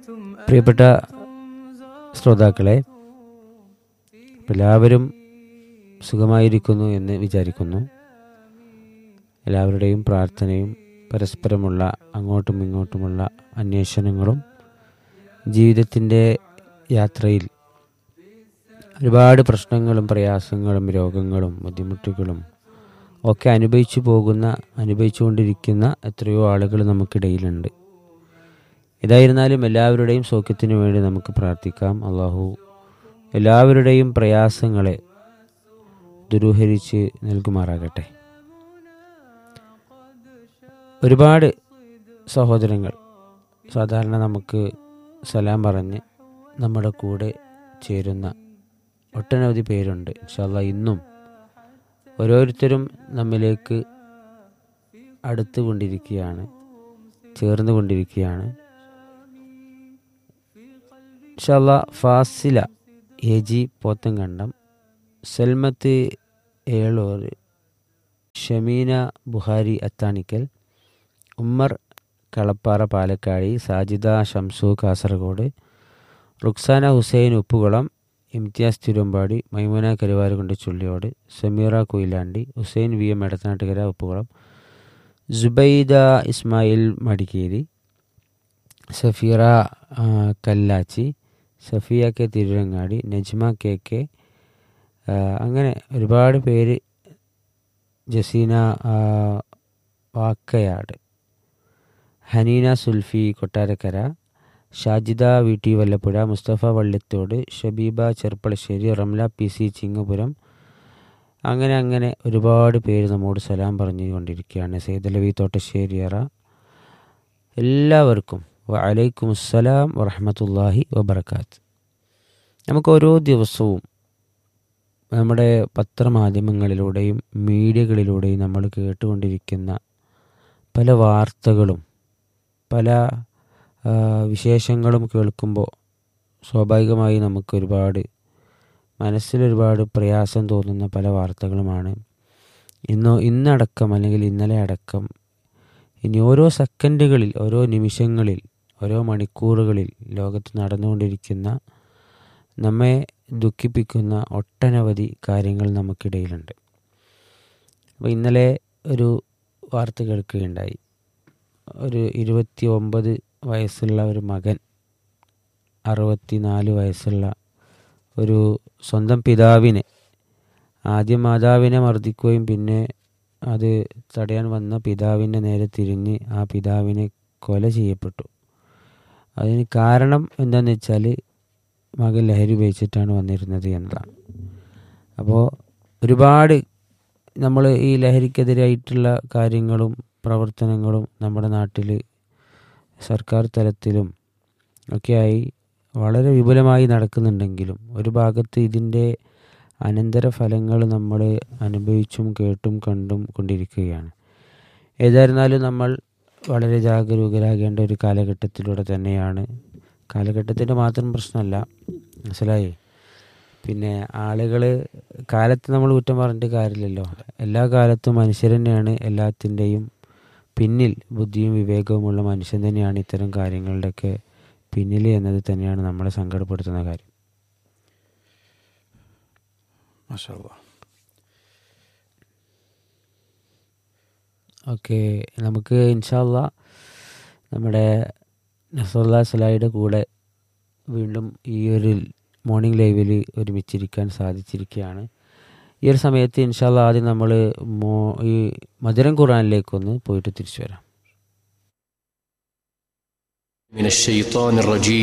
പ്രിയപ്പെട്ട ശ്രോതാക്കളെ എല്ലാവരും സുഖമായിരിക്കുന്നു എന്ന് വിചാരിക്കുന്നു എല്ലാവരുടെയും പ്രാർത്ഥനയും പരസ്പരമുള്ള അങ്ങോട്ടും ഇങ്ങോട്ടുമുള്ള അന്വേഷണങ്ങളും ജീവിതത്തിൻ്റെ യാത്രയിൽ ഒരുപാട് പ്രശ്നങ്ങളും പ്രയാസങ്ങളും രോഗങ്ങളും ബുദ്ധിമുട്ടുകളും ഒക്കെ അനുഭവിച്ചു പോകുന്ന അനുഭവിച്ചുകൊണ്ടിരിക്കുന്ന എത്രയോ ആളുകൾ നമുക്കിടയിലുണ്ട് ഏതായിരുന്നാലും എല്ലാവരുടെയും സൗഖ്യത്തിനു വേണ്ടി നമുക്ക് പ്രാർത്ഥിക്കാം അള്ളാഹു എല്ലാവരുടെയും പ്രയാസങ്ങളെ ദുരൂഹരിച്ച് നൽകുമാറാകട്ടെ ഒരുപാട് സഹോദരങ്ങൾ സാധാരണ നമുക്ക് സലാം പറഞ്ഞ് നമ്മുടെ കൂടെ ചേരുന്ന ഒട്ടനവധി പേരുണ്ട് ഇൻഷാല്ല ഇന്നും ഓരോരുത്തരും നമ്മിലേക്ക് അടുത്തുകൊണ്ടിരിക്കുകയാണ് ചേർന്നുകൊണ്ടിരിക്കുകയാണ് ഇൻഷാല്ല Fasila A G Pothankandam Salmath Eloor Shameena Buhari Athanikkal Ummer Kalappara Palakkadi Sajida Shamsu Kasaragod Ruksana Hussain Uppukulam Imtiyaz Thiruvambadi Maimuna Karuvarakundu Chulliyode Sameera Koyilandy Hussain V M Edathanattukara Uppukulam Jubaida Ismail Madikeri Safeera ആ, Kallachi Safiya K Tirurangadi Najma K K ആ, അങ്ങനെ ഒരുപാട് പേര് ജസീന ആ, Vakkayad Haneena Sulfi Kottarakkara Shajida V T Vallappuzha Musthafa Vallithode Shabeeba Cherpulassery Ramla P C Chingapuram അങ്ങനെ അങ്ങനെ ഒരുപാട് പേര് നമ്മോട് സലാം പറഞ്ഞുകൊണ്ടിരിക്കുകയാണ് സൈദലവി തോട്ടശ്ശേരിയറ എല്ലാവർക്കും വലൈക്കും അസ്സലാം വറഹമത്തല്ലാഹി വബർക്കാത്ത് നമുക്ക് ഓരോ ദിവസവും നമ്മുടെ പത്രമാധ്യമങ്ങളിലൂടെയും മീഡിയകളിലൂടെയും നമ്മൾ കേട്ടുകൊണ്ടിരിക്കുന്ന പല വാർത്തകളും പല ആ, വിശേഷങ്ങളും കേൾക്കുമ്പോൾ സ്വാഭാവികമായി നമുക്ക് ഒരുപാട് മനസ്സിലൊരുപാട് പ്രയാസം തോന്നുന്ന പല വാർത്തകളുമാണ് ഇന്ന് ഇന്നടക്കം അല്ലെങ്കിൽ ഇന്നലെ അടക്കം ഇനി ഓരോ സെക്കൻഡുകളിൽ ഓരോ നിമിഷങ്ങളിൽ ഓരോ മണിക്കൂറുകളിൽ ലോകത്ത് നടന്നുകൊണ്ടിരിക്കുന്ന നമ്മെ ദുഃഖിപ്പിക്കുന്ന ഒട്ടനവധി കാര്യങ്ങൾ നമുക്കിടയിലുണ്ട് അപ്പോൾ ഇന്നലെ ഒരു വാർത്ത കേൾക്കുകയുണ്ടായി ഒരു ഇരുപത്തി ഒമ്പത് വയസ്സുള്ള ഒരു മകൻ അറുപത്തിനാല് വയസ്സുള്ള ഒരു സ്വന്തം പിതാവിനെ ആദ്യം മാതാവിനെ മർദ്ദിക്കുകയും പിന്നെ അത് തടയാൻ വന്ന പിതാവിൻ്റെ നേരെ തിരിഞ്ഞ് ആ പിതാവിനെ കൊല ചെയ്യപ്പെട്ടു അതിന് കാരണം എന്താണെന്ന് വെച്ചാൽ മകൻ ലഹരി ഉപയോഗിച്ചിട്ടാണ് വന്നിരുന്നത് എന്നതാണ് അപ്പോൾ ഒരുപാട് നമ്മൾ ഈ ലഹരിക്കെതിരായിട്ടുള്ള കാര്യങ്ങളും പ്രവർത്തനങ്ങളും നമ്മുടെ നാട്ടിൽ സർക്കാർ തലത്തിലും ഒക്കെയായി വളരെ വിപുലമായി നടക്കുന്നുണ്ടെങ്കിലും ഒരു ഭാഗത്ത് ഇതിൻ്റെ അനന്തരഫലങ്ങൾ നമ്മൾ അനുഭവിച്ചും കേട്ടും കണ്ടും കൊണ്ടിരിക്കുകയാണ് ഏതായിരുന്നാലും നമ്മൾ വളരെ ജാഗരൂകരാകേണ്ട ഒരു കാലഘട്ടത്തിലൂടെ തന്നെയാണ് കാലഘട്ടത്തിൻ്റെ മാത്രം പ്രശ്നമല്ല മനസ്സിലായി പിന്നെ ആളുകൾ കാലത്ത് നമ്മൾ കുറ്റം പറഞ്ഞിട്ട് കാര്യമില്ലല്ലോ എല്ലാ കാലത്തും മനുഷ്യർ തന്നെയാണ് എല്ലാത്തിൻ്റെയും പിന്നിൽ ബുദ്ധിയും വിവേകവുമുള്ള മനുഷ്യൻ തന്നെയാണ് ഇത്തരം കാര്യങ്ങളുടെയൊക്കെ പിന്നിൽ എന്നത് തന്നെയാണ് നമ്മളെ സങ്കടപ്പെടുത്തുന്ന കാര്യം മാഷാ അല്ലാ. ഓക്കെ നമുക്ക് ഇൻഷാല്ല നമ്മുടെ നസറുല്ല സലായിയുടെ കൂടെ വീണ്ടും ഈ ഒരു മോർണിംഗ് ലൈവിൽ ഒരുമിച്ചിരിക്കാൻ സാധിച്ചിരിക്കുകയാണ് ഈ ഒരു സമയത്ത് ഇൻഷാല്ല ആദ്യം നമ്മൾ മോ ഈ മധുരം ഖുറാനിലേക്കൊന്ന് പോയിട്ട് തിരിച്ചു വരാം من الشيطان الرجيم